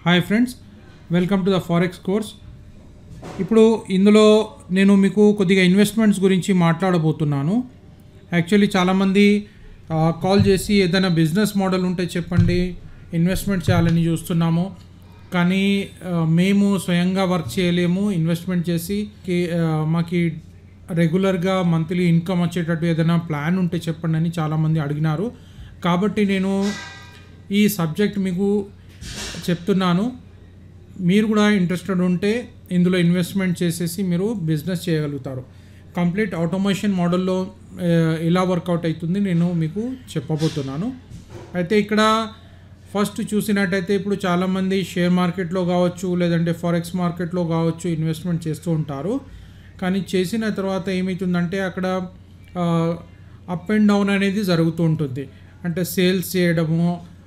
hi friends welcome to the forex course ఇప్పుడు ఇందులో నేను మీకు కొద్దిగా ఇన్వెస్ట్మెంట్స్ గురించి మాట్లాడబోతున్నాను యాక్చువల్లీ చాలామంది కాల్ చేసి ఏదైనా బిజినెస్ మోడల్ ఉంటే చెప్పండి ఇన్వెస్ట్మెంట్ చేయాలని చూస్తున్నాము కానీ ఆ, మేము స్వయంగా వర్క్ చేయలేము ఇన్వెస్ట్మెంట్ చేసి కి- ఆ, మాకి రెగ్యులర్గా మంత్లీ ఇన్కమ్ వచ్చేటట్టు ఏదైనా ప్లాన్ ఉంటే చెప్పండి అని చాలామంది అడిగినారు కాబట్టి నేను ఈ సబ్జెక్ట్ మీకు చెప్తున్నాను మీరు కూడా ఇంట్రెస్టెడ్ ఉంటే ఇందులో ఇన్వెస్ట్మెంట్ చేసేసి మీరు బిజినెస్ చేయగలుగుతారు కంప్లీట్ ఆటోమేషన్ మోడల్లో ఆ, ఎలా వర్కౌట్ అవుతుంది నేను మీకు చెప్పబోతున్నాను అయితే ఇక్కడ ఫస్ట్ చూసినట్టయితే ఇప్పుడు చాలామంది షేర్ మార్కెట్లో కావచ్చు లేదంటే ఫారెక్స్ మార్కెట్లో కావచ్చు ఇన్వెస్ట్మెంట్ చేస్తూ ఉంటారు కానీ చేసిన తర్వాత ఏమవుతుందంటే అక్కడ అప్ అండ్ డౌన్ అనేది జరుగుతూ ఉంటుంది అంటే సేల్స్ చేయడము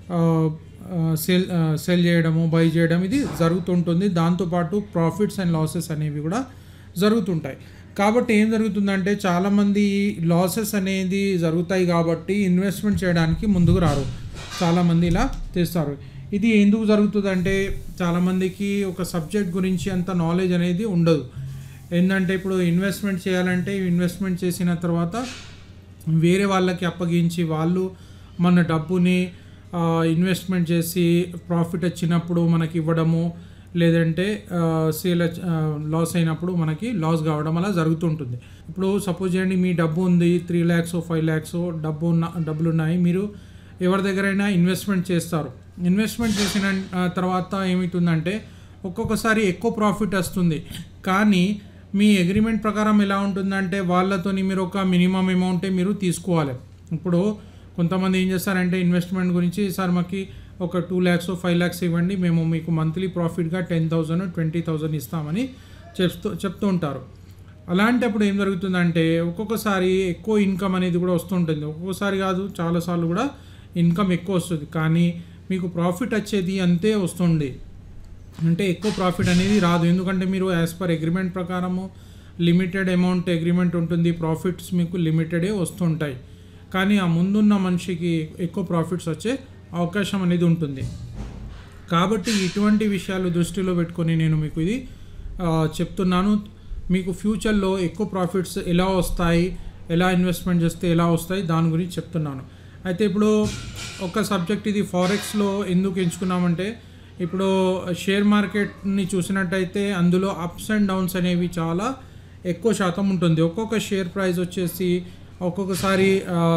సేల్ సెల్ చేయడము బై చేయడం ఇది జరుగుతుంటుంది దాంతోపాటు ప్రాఫిట్స్ అండ్ లాసెస్ అనేవి కూడా జరుగుతుంటాయి కాబట్టి ఏం జరుగుతుందంటే చాలామంది లాసెస్ అనేది జరుగుతాయి కాబట్టి ఇన్వెస్ట్మెంట్ చేయడానికి ముందుకు రారు చాలామంది ఇలా చేస్తారు ఇది ఎందుకు జరుగుతుందంటే చాలామందికి ఒక సబ్జెక్ట్ గురించి అంత నాలెడ్జ్ అనేది ఉండదు ఏంటంటే ఇప్పుడు ఇన్వెస్ట్మెంట్ చేయాలంటే ఇన్వెస్ట్మెంట్ చేసిన తర్వాత వేరే వాళ్ళకి అప్పగించి వాళ్ళు మన డబ్బుని ఆ, ఇన్వెస్ట్మెంట్ చేసి ప్రాఫిట్ వచ్చినప్పుడు మనకి ఇవ్వడము లేదంటే ఆ, సేల్ వచ్చి- ఆ, లాస్ అయినప్పుడు మనకి లాస్ కావడం అలా జరుగుతుంటుంది ఇప్పుడు సపోజ్ చేయండి మీ డబ్బు ఉంది త్రీ ల్యాక్స్ ఫైవ్ ల్యాక్స్ డబ్బు ఉన్న డబ్బులు ఉన్నాయి మీరు ఎవరి దగ్గరైనా ఇన్వెస్ట్మెంట్ చేస్తారు ఇన్వెస్ట్మెంట్ చేసిన ఆ, తర్వాత ఏమవుతుందంటే ఒక్కొక్కసారి ఎక్కువ ప్రాఫిట్ వస్తుంది కానీ మీ అగ్రిమెంట్ ప్రకారం ఎలా ఉంటుందంటే వాళ్ళతోని మీరు ఒక మినిమం అమౌంటే మీరు తీసుకోవాలి ఇప్పుడు కొంతమంది ఏం చేస్తారంటే ఇన్వెస్ట్మెంట్ గురించి సార్ మాకు ఒక టూ ల్యాక్స్ ఫైవ్ ల్యాక్స్ ఇవ్వండి మేము మీకు మంత్లీ ప్రాఫిట్గా టెన్ థౌజండ్ ట్వంటీ థౌజండ్ ఇస్తామని చెప్తూ చెప్తూ ఉంటారు అలాంటప్పుడు ఏం జరుగుతుందంటే ఒక్కొక్కసారి ఎక్కువ ఇన్కమ్ అనేది కూడా వస్తుంటుంది ఒక్కొక్కసారి కాదు చాలాసార్లు కూడా ఇన్కమ్ ఎక్కువ వస్తుంది కానీ మీకు ప్రాఫిట్ వచ్చేది అంతే వస్తుంది అంటే ఎక్కువ ప్రాఫిట్ అనేది రాదు ఎందుకంటే మీరు యాజ్ పర్ అగ్రిమెంట్ ప్రకారము లిమిటెడ్ అమౌంట్ అగ్రిమెంట్ ఉంటుంది ప్రాఫిట్స్ మీకు లిమిటెడే వస్తుంటాయి కానీ ఆ ముందున్న మనిషికి ఎక్కువ ప్రాఫిట్స్ వచ్చే అవకాశం అనేది ఉంటుంది కాబట్టి ఇటువంటి విషయాలు దృష్టిలో పెట్టుకొని నేను మీకు ఇది ఆ, చెప్తున్నాను మీకు ఫ్యూచర్లో ఎక్కువ ప్రాఫిట్స్ ఎలా వస్తాయి ఎలా ఇన్వెస్ట్మెంట్ చేస్తే ఎలా వస్తాయి దాని గురించి చెప్తున్నాను అయితే ఇప్పుడు ఒక సబ్జెక్ట్ ఇది ఫారెక్స్లో ఎందుకు ఎంచుకున్నామంటే ఇప్పుడు షేర్ మార్కెట్ని చూసినట్టయితే అందులో అప్స్ అండ్ డౌన్స్ అనేవి చాలా ఎక్కువ శాతం ఉంటుంది ఒక్కొక్క షేర్ ప్రైస్ వచ్చేసి ఒక్కొక్కసారి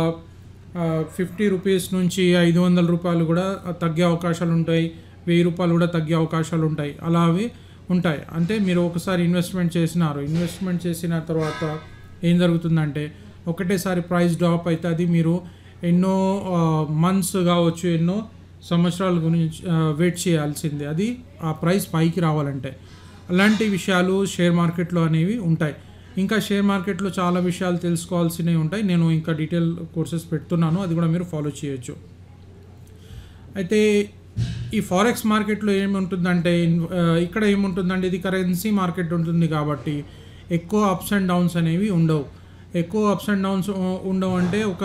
ఫిఫ్టీ రూపీస్ నుంచి ఐదు వందల రూపాయలు కూడా తగ్గే అవకాశాలు ఉంటాయి వెయ్యి రూపాయలు కూడా తగ్గే అవకాశాలు ఉంటాయి అలా అవి ఉంటాయి అంటే మీరు ఒకసారి ఇన్వెస్ట్మెంట్ చేసినారు ఇన్వెస్ట్మెంట్ చేసిన తర్వాత ఏం జరుగుతుందంటే ఒకటేసారి ప్రైస్ డ్రాప్ అయితే అది మీరు ఎన్నో మంత్స్ కావచ్చు ఎన్నో సంవత్సరాల గురించి వెయిట్ చేయాల్సిందే అది ఆ ప్రైస్ పైకి రావాలంటే అలాంటి విషయాలు షేర్ మార్కెట్లో అనేవి ఉంటాయి ఇంకా షేర్ మార్కెట్లో చాలా విషయాలు తెలుసుకోవాల్సినవి ఉంటాయి నేను ఇంకా డీటెయిల్ కోర్సెస్ పెడుతున్నాను అది కూడా మీరు ఫాలో చేయొచ్చు అయితే ఈ ఫారెక్స్ మార్కెట్లో ఏముంటుందంటే ఇన్- ఆ, ఇక్కడ ఏముంటుందంటే ఇది కరెన్సీ మార్కెట్ ఉంటుంది కాబట్టి ఎక్కువ అప్స్ అండ్ డౌన్స్ అనేవి ఉండవు ఎక్కువ అప్స్ అండ్ డౌన్స్ ఉండవు అంటే ఒక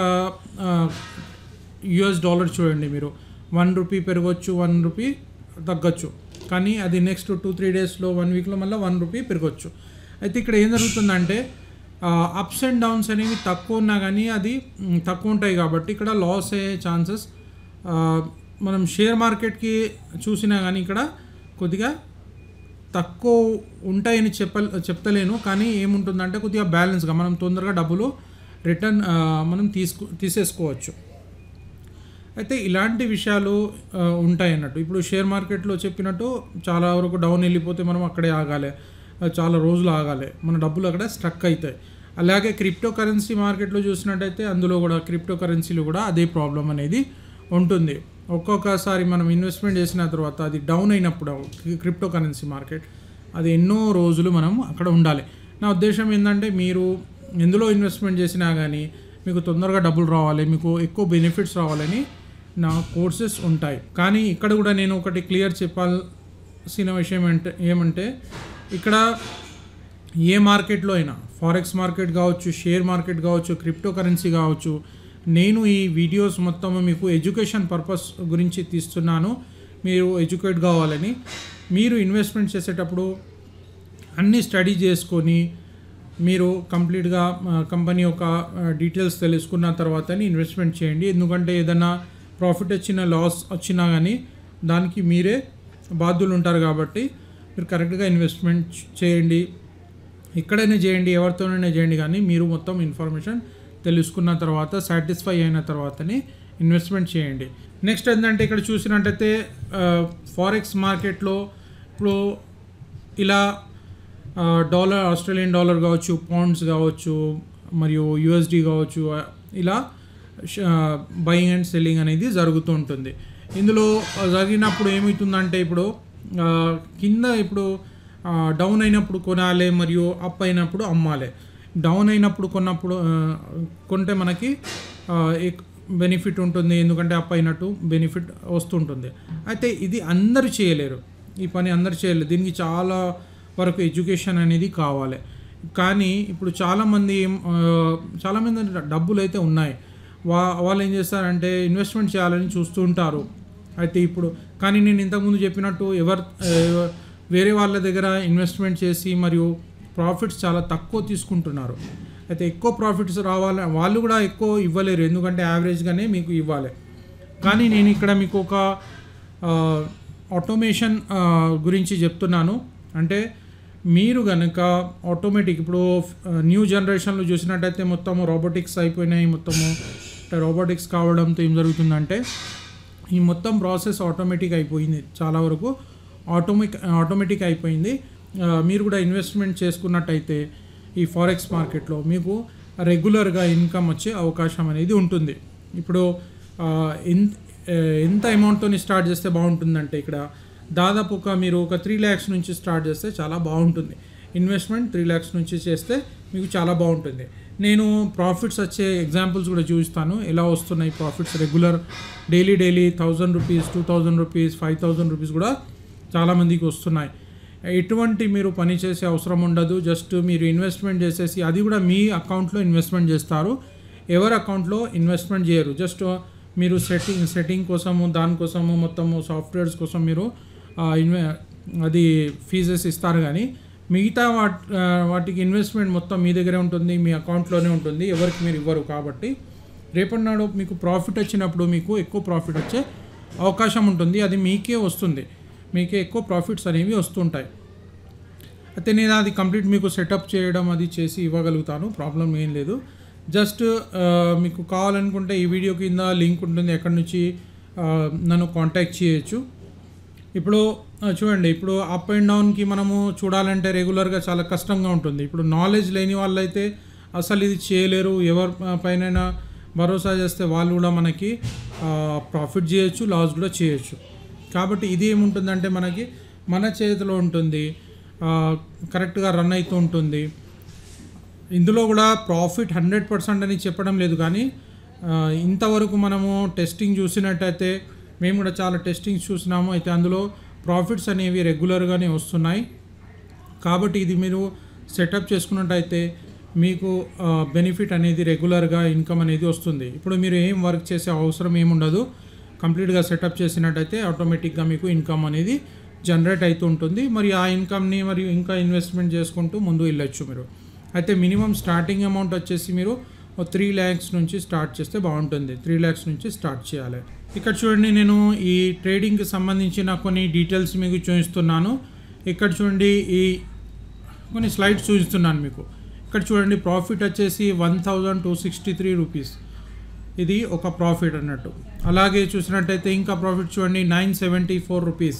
యుఎస్ డాలర్ చూడండి మీరు వన్ రూపీ పెరగవచ్చు వన్ రూపీ తగ్గొచ్చు కానీ అది నెక్స్ట్ టూ త్రీ డేస్లో వన్ వీక్లో మళ్ళీ వన్ రూపీ పెరగచ్చు అయితే ఇక్కడ ఏం జరుగుతుందంటే అప్స్ అండ్ డౌన్స్ అనేవి తక్కువ ఉన్నా కానీ అది మ్, తక్కువ ఉంటాయి కాబట్టి ఇక్కడ లాస్ అయ్యే ఛాన్సెస్ మనం షేర్ మార్కెట్కి చూసినా కానీ ఇక్కడ కొద్దిగా తక్కువ ఉంటాయని చెప్ప చెప్తలేను కానీ ఏముంటుందంటే కొద్దిగా బ్యాలెన్స్గా మనం తొందరగా డబ్బులు రిటర్న్ ఆ, మనం తీసుకు తీసేసుకోవచ్చు అయితే ఇలాంటి విషయాలు ఆ, ఉంటాయి అన్నట్టు ఇప్పుడు షేర్ మార్కెట్లో చెప్పినట్టు చాలా వరకు డౌన్ వెళ్ళిపోతే మనం అక్కడే ఆగాలి ఆ, చాలా రోజులు ఆగాలి మన డబ్బులు అక్కడ స్ట్రక్ అవుతాయి అలాగే క్రిప్టో కరెన్సీ మార్కెట్లో చూసినట్టయితే అందులో కూడా క్రిప్టో కరెన్సీలో కూడా అదే ప్రాబ్లం అనేది ఉంటుంది ఒక్కొక్కసారి మనం ఇన్వెస్ట్మెంట్ చేసిన తర్వాత అది డౌన్ అయినప్పుడు క్రిప్టో కరెన్సీ మార్కెట్ అది ఎన్నో రోజులు మనం అక్కడ ఉండాలి నా ఉద్దేశం ఏంటంటే మీరు ఎందులో ఇన్వెస్ట్మెంట్ చేసినా కానీ మీకు తొందరగా డబ్బులు రావాలి మీకు ఎక్కువ బెనిఫిట్స్ రావాలని నా కోర్సెస్ ఉంటాయి కానీ ఇక్కడ కూడా నేను ఒకటి క్లియర్ చెప్పాల్సిన విషయం ఏంటే ఏమంటే ఇక్కడ ఏ మార్కెట్లో అయినా ఫారెక్స్ మార్కెట్ కావచ్చు షేర్ మార్కెట్ కావచ్చు క్రిప్టో కరెన్సీ కావచ్చు నేను ఈ వీడియోస్ మొత్తం మీకు ఎడ్యుకేషన్ పర్పస్ గురించి తీస్తున్నాను మీరు ఎడ్యుకేట్ కావాలని మీరు ఇన్వెస్ట్మెంట్ చేసేటప్పుడు అన్నీ స్టడీ చేసుకొని మీరు కంప్లీట్గా కంపెనీ యొక్క డీటెయిల్స్ తెలుసుకున్న తర్వాతనే ఇన్వెస్ట్మెంట్ చేయండి ఎందుకంటే ఏదైనా ప్రాఫిట్ వచ్చిన లాస్ వచ్చినా కానీ దానికి మీరే బాధ్యులు ఉంటారు కాబట్టి మీరు కరెక్ట్గా ఇన్వెస్ట్మెంట్ చేయండి ఎక్కడైనా చేయండి ఎవరితోనైనా చేయండి కానీ మీరు మొత్తం ఇన్ఫర్మేషన్ తెలుసుకున్న తర్వాత సాటిస్ఫై అయిన తర్వాతనే ఇన్వెస్ట్మెంట్ చేయండి నెక్స్ట్ ఏంటంటే ఇక్కడ చూసినట్టయితే ఫారెక్స్ మార్కెట్లో ఇప్పుడు ఇలా ఆ, డాలర్ ఆస్ట్రేలియన్ డాలర్ కావచ్చు పౌండ్స్ కావచ్చు మరియు యుఎస్డి కావచ్చు ఆ, ఇలా బయింగ్ అండ్ సెల్లింగ్ అనేది జరుగుతూ ఉంటుంది ఇందులో ఆ, జరిగినప్పుడు ఏమవుతుందంటే ఇప్పుడు ఆ, కింద ఇప్పుడు డౌన్ అయినప్పుడు కొనాలి మరియు అప్ అయినప్పుడు అమ్మాలి డౌన్ అయినప్పుడు కొన్నప్పుడు ఆ, కొంటే మనకి బెనిఫిట్ ఉంటుంది ఎందుకంటే అప్ అయినట్టు బెనిఫిట్ వస్తుంటుంది అయితే ఇది అందరూ చేయలేరు ఈ పని అందరు చేయలేరు దీనికి చాలా వరకు ఎడ్యుకేషన్ అనేది కావాలి కానీ ఇప్పుడు చాలామంది ఏం, ఆ, చాలామంది డబ్బులు అయితే ఉన్నాయి వా వాళ్ళు ఏం చేస్తారంటే ఇన్వెస్ట్మెంట్ చేయాలని చూస్తూ ఉంటారు అయితే ఇప్పుడు కానీ నేను ఇంతకుముందు చెప్పినట్టు ఎవరు ఆ, వేరే వాళ్ళ దగ్గర ఇన్వెస్ట్మెంట్ చేసి మరియు ప్రాఫిట్స్ చాలా తక్కువ తీసుకుంటున్నారు అయితే ఎక్కువ ప్రాఫిట్స్ రావాలి వాళ్ళు కూడా ఎక్కువ ఇవ్వలేరు ఎందుకంటే యావరేజ్గానే మీకు ఇవ్వాలి కానీ నేను ఇక్కడ మీకు ఒక ఆటోమేషన్ గురించి చెప్తున్నాను అంటే మీరు కనుక ఆటోమేటిక్ ఇప్పుడు న్యూ జనరేషన్లో చూసినట్టయితే మొత్తము రోబోటిక్స్ అయిపోయినాయి మొత్తము రోబోటిక్స్ కావడంతో ఏం జరుగుతుందంటే ఈ మొత్తం ప్రాసెస్ ఆటోమేటిక్ అయిపోయింది చాలా వరకు ఆటోమిక్ ఆటోమేటిక్ అయిపోయింది ఆ, మీరు కూడా ఇన్వెస్ట్మెంట్ చేసుకున్నట్టయితే ఈ ఫారెక్స్ మార్కెట్లో మీకు రెగ్యులర్గా ఇన్కమ్ వచ్చే అవకాశం అనేది ఉంటుంది ఇప్పుడు ఆ, ఎంత ఆ, ఎంత అమౌంట్తో స్టార్ట్ చేస్తే బాగుంటుందంటే ఇక్కడ దాదాపు ఒక మీరు ఒక త్రీ ల్యాక్స్ నుంచి స్టార్ట్ చేస్తే చాలా బాగుంటుంది ఇన్వెస్ట్మెంట్ త్రీ ల్యాక్స్ నుంచి చేస్తే మీకు చాలా బాగుంటుంది నేను ప్రాఫిట్స్ వచ్చే ఎగ్జాంపుల్స్ కూడా చూపిస్తాను ఎలా వస్తున్నాయి profits regular daily daily thousand rupees two thousand rupees five thousand rupees కూడా చాలామందికి వస్తున్నాయి ఎటువంటి మీరు పని చేసే అవసరం ఉండదు జస్ట్ మీరు ఇన్వెస్ట్మెంట్ చేసేసి అది కూడా మీ అకౌంట్లో ఇన్వెస్ట్మెంట్ చేస్తారు ఎవరి అకౌంట్లో ఇన్వెస్ట్మెంట్ చేయరు జస్ట్ మీరు సెట్టింగ్ సెట్టింగ్ కోసము దానికోసము మొత్తము సాఫ్ట్వేర్స్ కోసం మీరు ఆ, ఇన్వె అది ఫీజెస్ ఇస్తారు కానీ మిగతా వాట్ ఆ, వాటికి ఇన్వెస్ట్మెంట్ మొత్తం మీ దగ్గరే ఉంటుంది మీ అకౌంట్లోనే ఉంటుంది ఎవరికి మీరు ఇవ్వరు కాబట్టి రేపటి నాడు మీకు ప్రాఫిట్ వచ్చినప్పుడు మీకు ఎక్కువ ప్రాఫిట్ వచ్చే అవకాశం ఉంటుంది అది మీకే వస్తుంది మీకే ఎక్కువ ప్రాఫిట్స్ అనేవి వస్తుంటాయి అయితే నేను అది కంప్లీట్ మీకు సెటప్ చేయడం అది చేసి ఇవ్వగలుగుతాను ప్రాబ్లం ఏం లేదు జస్ట్ ఆ, మీకు కావాలనుకుంటే ఈ వీడియో కింద లింక్ ఉంటుంది ఎక్కడి నుంచి ఆ, నన్ను కాంటాక్ట్ చేయొచ్చు ఇప్పుడు ఆ, చూడండి ఇప్పుడు అప్ అండ్ డౌన్కి మనము చూడాలంటే రెగ్యులర్గా చాలా కష్టంగా ఉంటుంది ఇప్పుడు నాలెడ్జ్ లేని వాళ్ళైతే అసలు ఇది చేయలేరు ఎవరి పైన భరోసా చేస్తే వాళ్ళు కూడా మనకి ప్రాఫిట్ చేయొచ్చు లాస్ కూడా చేయొచ్చు కాబట్టి ఇది ఏముంటుందంటే మనకి మన చేతిలో ఉంటుంది ఆ, కరెక్ట్గా రన్ అవుతూ ఉంటుంది ఇందులో కూడా ప్రాఫిట్ హండ్రెడ్ పర్సెంట్ అని చెప్పడం లేదు కానీ ఆ, ఇంతవరకు మనము టెస్టింగ్ చూసినట్టయితే మేము కూడా చాలా టెస్టింగ్ చూసినాము అయితే అందులో ప్రాఫిట్స్ అనేవి రెగ్యులర్గానే వస్తున్నాయి కాబట్టి ఇది మీరు సెటప్ చేసుకున్నట్టయితే మీకు బెనిఫిట్ అనేది రెగ్యులర్గా ఇన్కమ్ అనేది వస్తుంది ఇప్పుడు మీరు ఏం వర్క్ చేసే అవసరం ఏముండదు కంప్లీట్గా సెటప్ చేసినట్టయితే ఆటోమేటిక్గా మీకు ఇన్కమ్ అనేది జనరేట్ అవుతూ ఉంటుంది మరి ఆ ఇన్కమ్ని మరియు ఇంకా ఇన్వెస్ట్మెంట్ చేసుకుంటూ ముందు వెళ్ళొచ్చు మీరు అయితే మినిమం స్టార్టింగ్ అమౌంట్ వచ్చేసి మీరు త్రీ ల్యాక్స్ నుంచి స్టార్ట్ చేస్తే బాగుంటుంది త్రీ ల్యాక్స్ నుంచి స్టార్ట్ చేయాలి ఇక్కడ చూడండి నేను ఈ ట్రేడింగ్కి సంబంధించిన కొన్ని డీటెయిల్స్ మీకు చూపిస్తున్నాను ఇక్కడ చూడండి ఈ కొన్ని స్లైడ్స్ చూపిస్తున్నాను మీకు ఇక్కడ చూడండి ప్రాఫిట్ వచ్చేసి one thousand two sixty three rupees ఇది ఒక ప్రాఫిట్ అన్నట్టు అలాగే చూసినట్టయితే ఇంకా ప్రాఫిట్ చూడండి nine seventy four rupees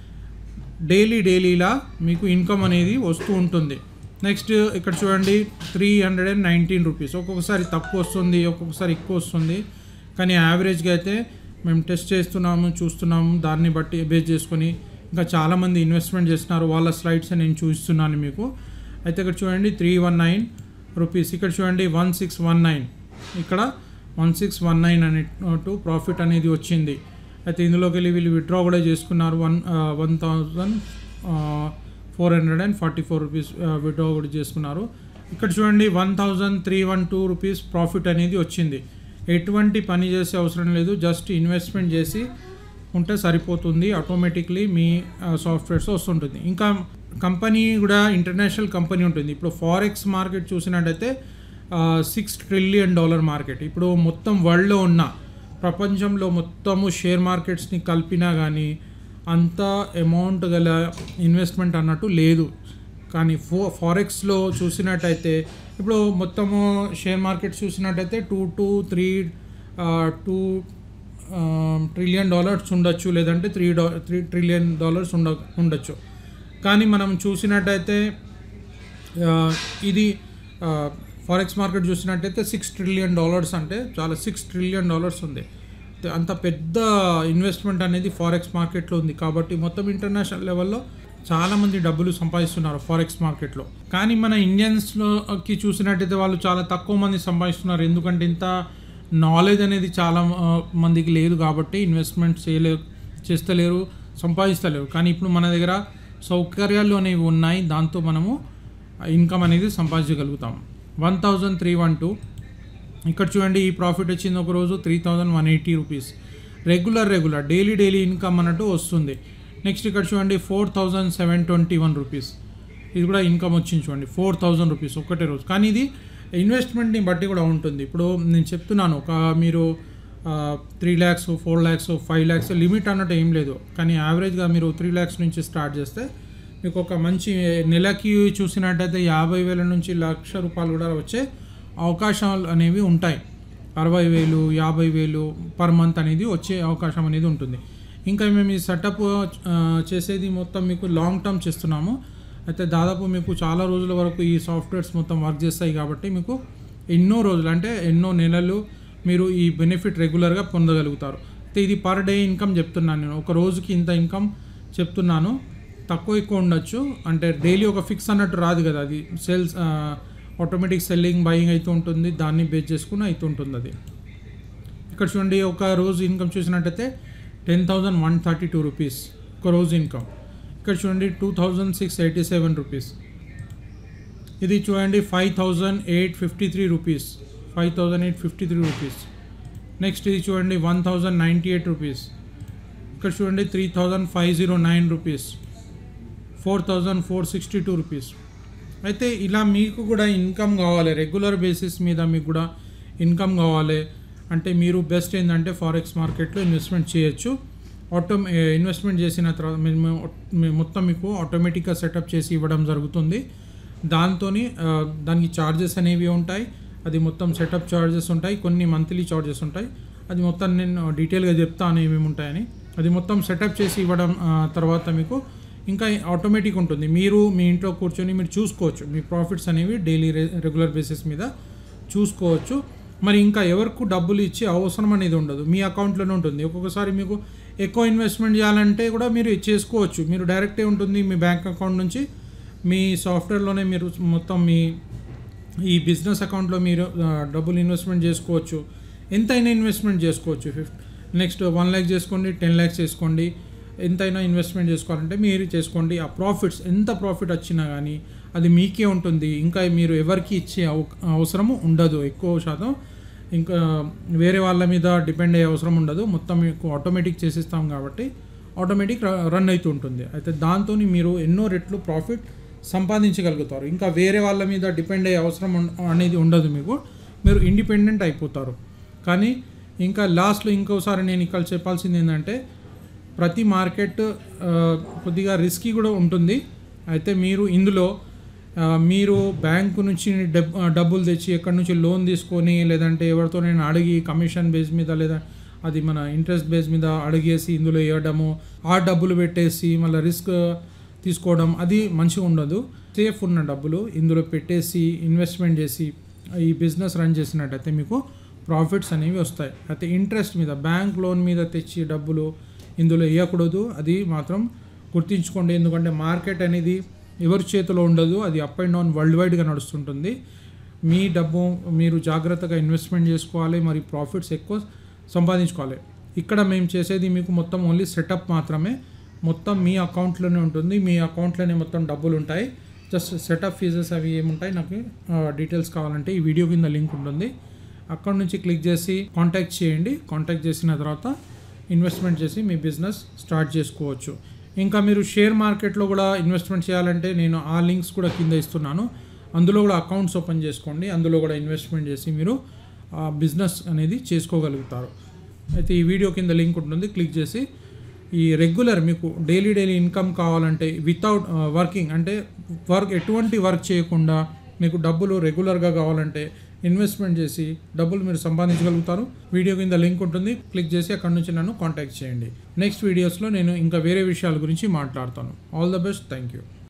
daily డైలీలా మీకు ఇన్కమ్ అనేది వస్తూ ఉంటుంది నెక్స్ట్ ఇక్కడ చూడండి three hundred and nineteen rupees ఒక్కొక్కసారి తక్కువ వస్తుంది ఒక్కొక్కసారి ఎక్కువ వస్తుంది కానీ యావరేజ్గా అయితే మేము టెస్ట్ చేస్తున్నాము చూస్తున్నాము దాన్ని బట్టి బేస్ చేసుకొని ఇంకా చాలామంది ఇన్వెస్ట్మెంట్ చేస్తున్నారు వాళ్ళ స్లైడ్స్ నేను చూపిస్తున్నాను మీకు అయితే ఇక్కడ చూడండి త్రీ వన్ నైన్ రూపీస్ ఇక్కడ చూడండి వన్ సిక్స్ వన్ నైన్ ఇక్కడ వన్ సిక్స్ వన్ నైన్ అనేటు ప్రాఫిట్ అనేది వచ్చింది అయితే ఇందులోకి వెళ్ళి వీళ్ళు విత్డ్రా కూడా చేసుకున్నారు one one thousand four hundred and forty four rupees withdraw కూడా చేసుకున్నారు ఇక్కడ చూడండి one thousand three one two rupees profit అనేది వచ్చింది ఎటువంటి పని చేసే అవసరం లేదు జస్ట్ ఇన్వెస్ట్మెంట్ చేసి ఉంటే సరిపోతుంది ఆటోమేటిక్లీ మీ సాఫ్ట్వేర్స్ వస్తుంటుంది ఇంకా కంపెనీ కూడా ఇంటర్నేషనల్ కంపెనీ ఉంటుంది ఇప్పుడు ఫారెక్స్ మార్కెట్ చూసినట్టయితే సిక్స్ ట్రిలియన్ డాలర్ మార్కెట్ ఇప్పుడు మొత్తం వరల్డ్లో ఉన్న ప్రపంచంలో మొత్తము షేర్ మార్కెట్స్ని కలిపినా కానీ అంత అమౌంట్ గల ఇన్వెస్ట్మెంట్ అన్నట్టు లేదు కానీ ఫో ఫారెక్స్లో చూసినట్టయితే ఇప్పుడు మొత్తము షేర్ మార్కెట్స్ చూసినట్టయితే two to three two trillion dollars ఉండొచ్చు లేదంటే త్రీ డా త్రీ ట్రిలియన్ డాలర్స్ ఉండ ఉండొచ్చు కానీ మనం చూసినట్టయితే ఆ, ఇది ఫారెక్స్ మార్కెట్ చూసినట్టయితే సిక్స్ ట్రిలియన్ డాలర్స్ అంటే చాలా సిక్స్ ట్రిలియన్ డాలర్స్ ఉంది అంత పెద్ద ఇన్వెస్ట్మెంట్ అనేది ఫారెక్స్ మార్కెట్లో ఉంది కాబట్టి మొత్తం ఇంటర్నేషనల్ లెవెల్లో చాలామంది డబ్బులు సంపాదిస్తున్నారు ఫారెక్స్ మార్కెట్లో కానీ మన ఇండియన్స్లోకి చూసినట్టయితే వాళ్ళు చాలా తక్కువ మంది సంపాదిస్తున్నారు ఎందుకంటే ఇంత నాలెడ్జ్ అనేది చాలా ఆ, మందికి లేదు కాబట్టి ఇన్వెస్ట్మెంట్ చేయలే చేస్తలేరు సంపాదిస్తలేరు కానీ ఇప్పుడు మన దగ్గర సౌకర్యాలు అనేవి ఉన్నాయి దాంతో మనము ఇన్కమ్ అనేది సంపాదించగలుగుతాం one thousand three one two ఇక్కడ చూడండి ఈ ప్రాఫిట్ వచ్చింది ఒక రోజు three thousand one eighty rupees regular regular daily daily income అన్నట్టు వస్తుంది నెక్స్ట్ ఇక్కడ చూడండి four thousand seven twenty one rupees ఇది కూడా ఇన్కమ్ వచ్చింది చూడండి ఫోర్ థౌజండ్ రూపీస్ ఒకటే రోజు కానీ ఇది ఇన్వెస్ట్మెంట్ని బట్టి కూడా ఉంటుంది ఇప్పుడు నేను చెప్తున్నాను ఒక మీరు three lakhs four lakhs five lakhs limit అన్నట్టు ఏం లేదు కానీ యావరేజ్గా మీరు త్రీ ల్యాక్స్ నుంచి స్టార్ట్ చేస్తే మీకు ఒక మంచి నెలకి చూసినట్టయితే యాభై వేల నుంచి లక్ష రూపాయలు కూడా వచ్చే అవకాశాలు అనేవి ఉంటాయి అరవై వేలు యాభై వేలు పర్ మంత్ అనేది వచ్చే అవకాశం అనేది ఉంటుంది ఇంకా మేము ఈ సెటప్ చేసేది మొత్తం మీకు లాంగ్ టర్మ్ చేస్తున్నాము అయితే దాదాపు మీకు చాలా రోజుల వరకు ఈ సాఫ్ట్వేర్స్ మొత్తం వర్క్ చేస్తాయి కాబట్టి మీకు ఎన్నో రోజులు అంటే ఎన్నో నెలలు మీరు ఈ బెనిఫిట్ రెగ్యులర్గా పొందగలుగుతారు అయితే ఇది పర్ డే ఇన్కమ్ చెప్తున్నాను నేను ఒక రోజుకి ఇంత ఇన్కమ్ చెప్తున్నాను తక్కువ ఎక్కువ ఉండొచ్చు అంటే డైలీ ఒక ఫిక్స్ అన్నట్టు రాదు కదా అది సేల్స్ ఆటోమేటిక్ సెల్లింగ్ బయింగ్ అయితే ఉంటుంది దాన్ని బేస్ చేసుకుని అయితే ఉంటుంది అది ఇక్కడ చూడండి ఒక రోజు ఇన్కమ్ చూసినట్టయితే ten thousand one thirty two rupees ఒక రోజు ఇన్కమ్ ఇక్కడ చూడండి two thousand six eighty seven rupees ఇది చూడండి five thousand eight fifty three rupees five thousand eight fifty three rupees next ఇది చూడండి one thousand ninety eight rupees ఇక్కడ చూడండి three thousand five zero nine rupees four thousand four sixty two rupees అయితే ఇలా మీకు కూడా ఇన్కమ్ కావాలి regular basis మీద మీకు కూడా ఇన్కమ్ కావాలి అంటే మీరు బెస్ట్ ఏంటంటే ఫారెక్స్ మార్కెట్లో ఇన్వెస్ట్మెంట్ చేయొచ్చు ఆటో ఇన్వెస్ట్మెంట్ చేసిన తర్వాత మేము మేము మొత్తం మీకు ఆటోమేటిక్గా సెటప్ చేసి ఇవ్వడం జరుగుతుంది దాంతో దానికి ఛార్జెస్ అనేవి ఉంటాయి అది మొత్తం సెటప్ ఛార్జెస్ ఉంటాయి కొన్ని మంత్లీ ఛార్జెస్ ఉంటాయి అది మొత్తం నేను డీటెయిల్గా చెప్తాను ఏమేమి ఉంటాయని అది మొత్తం సెటప్ చేసి ఇవ్వడం ఆ, తర్వాత మీకు ఇంకా ఆటోమేటిక్ ఉంటుంది మీరు మీ ఇంట్లో కూర్చొని మీరు చూసుకోవచ్చు మీ ప్రాఫిట్స్ అనేవి డైలీ రెగ్యులర్ బేసిస్ మీద చూసుకోవచ్చు మరి ఇంకా ఎవరికి డబ్బులు ఇచ్చే అవసరం అనేది ఉండదు మీ అకౌంట్లోనే ఉంటుంది ఒక్కొక్కసారి మీకు ఎక్కువ ఇన్వెస్ట్మెంట్ చేయాలంటే కూడా మీరు చేసుకోవచ్చు మీరు డైరెక్టే ఉంటుంది మీ బ్యాంక్ అకౌంట్ నుంచి మీ సాఫ్ట్వేర్లోనే మీరు మొత్తం మీ ఈ బిజినెస్ అకౌంట్లో మీరు ఆ, డబ్బులు ఇన్వెస్ట్మెంట్ చేసుకోవచ్చు ఎంతైనా ఇన్వెస్ట్మెంట్ చేసుకోవచ్చు ఫిఫ్ట్ నెక్స్ట్ వన్ ల్యాక్ చేసుకోండి టెన్ ల్యాక్స్ చేసుకోండి ఎంతైనా ఇన్వెస్ట్మెంట్ చేసుకోవాలంటే మీరు చేసుకోండి ఆ ప్రాఫిట్స్ ఎంత ప్రాఫిట్ వచ్చినా కానీ అది మీకే ఉంటుంది ఇంకా మీరు ఎవరికి ఇచ్చే అవ అవసరము ఉండదు ఎక్కువ శాతం ఇంకా వేరే వాళ్ళ మీద డిపెండ్ అయ్యే అవసరం ఉండదు మొత్తం మీకు ఆటోమేటిక్ చేసిస్తాం కాబట్టి ఆటోమేటిక్ రన్ అవుతూ ఉంటుంది అయితే దాంతో మీరు ఎన్నో రెట్లు ప్రాఫిట్ సంపాదించగలుగుతారు ఇంకా వేరే వాళ్ళ మీద డిపెండ్ అయ్యే అవసరం ఉం- అనేది ఉండదు మీకు మీరు ఇండిపెండెంట్ అయిపోతారు కానీ ఇంకా లాస్ట్లో ఇంకోసారి నేను ఇక్కడ చెప్పాల్సింది ఏంటంటే ప్రతి మార్కెట్ ఆ, కొద్దిగా రిస్కీ కూడా ఉంటుంది అయితే మీరు ఇందులో ఆ, మీరు బ్యాంకు నుంచి డబ్ ఆ, డబ్బులు తెచ్చి ఎక్కడి నుంచి లోన్ తీసుకొని లేదంటే ఎవరితో నేను అడిగి కమిషన్ బేస్ మీద లేదా అది మన ఇంట్రెస్ట్ బేస్ మీద అడిగేసి ఇందులో వేయడము ఆ డబ్బులు పెట్టేసి మళ్ళీ రిస్క్ తీసుకోవడం అది మంచిగా ఉండదు సేఫ్ ఉన్న డబ్బులు ఇందులో పెట్టేసి ఇన్వెస్ట్మెంట్ చేసి ఈ బిజినెస్ రన్ చేసినట్టయితే మీకు ప్రాఫిట్స్ అనేవి వస్తాయి అయితే ఇంట్రెస్ట్ మీద బ్యాంక్ లోన్ మీద తెచ్చి డబ్బులు ఇందులో వేయకూడదు అది మాత్రం గుర్తుంచుకోండి ఎందుకంటే మార్కెట్ అనేది ఎవరి చేతిలో ఉండదు అది అప్ అండ్ డౌన్ వరల్డ్ వైడ్గా నడుస్తుంటుంది మీ డబ్బు మీరు జాగ్రత్తగా ఇన్వెస్ట్మెంట్ చేసుకోవాలి మరి ప్రాఫిట్స్ ఎక్కువ సంపాదించుకోవాలి ఇక్కడ మేము చేసేది మీకు మొత్తం ఓన్లీ సెటప్ మాత్రమే మొత్తం మీ అకౌంట్లోనే ఉంటుంది మీ అకౌంట్లోనే మొత్తం డబ్బులు ఉంటాయి జస్ట్ సెటప్ ఫీజెస్ అవి ఏముంటాయి నాకు డీటెయిల్స్ కావాలంటే ఈ వీడియో కింద లింక్ ఉంటుంది అక్కడ నుంచి క్లిక్ చేసి కాంటాక్ట్ చేయండి కాంటాక్ట్ చేసిన తర్వాత ఇన్వెస్ట్మెంట్ చేసి మీ బిజినెస్ స్టార్ట్ చేసుకోవచ్చు ఇంకా మీరు షేర్ మార్కెట్లో కూడా ఇన్వెస్ట్మెంట్ చేయాలంటే నేను ఆ లింక్స్ కూడా కింద ఇస్తున్నాను అందులో కూడా అకౌంట్స్ ఓపెన్ చేసుకోండి అందులో కూడా ఇన్వెస్ట్మెంట్ చేసి మీరు ఆ బిజినెస్ అనేది చేసుకోగలుగుతారు అయితే ఈ వీడియో కింద లింక్ ఉంటుంది క్లిక్ చేసి ఈ రెగ్యులర్ మీకు డైలీ డైలీ ఇన్కమ్ కావాలంటే వితౌట్ వర్కింగ్ అంటే వర్క్ ఎటువంటి వర్క్ చేయకుండా మీకు డబ్బులు రెగ్యులర్గా కావాలంటే ఇన్వెస్ట్మెంట్ చేసి డబ్బులు మీరు సంపాదించగలుగుతారు వీడియో కింద లింక్ ఉంటుంది క్లిక్ చేసి అక్కడ నుంచి నన్ను కాంటాక్ట్ చేయండి నెక్స్ట్ వీడియోస్లో నేను ఇంకా వేరే విషయాల గురించి మాట్లాడతాను all the best thank you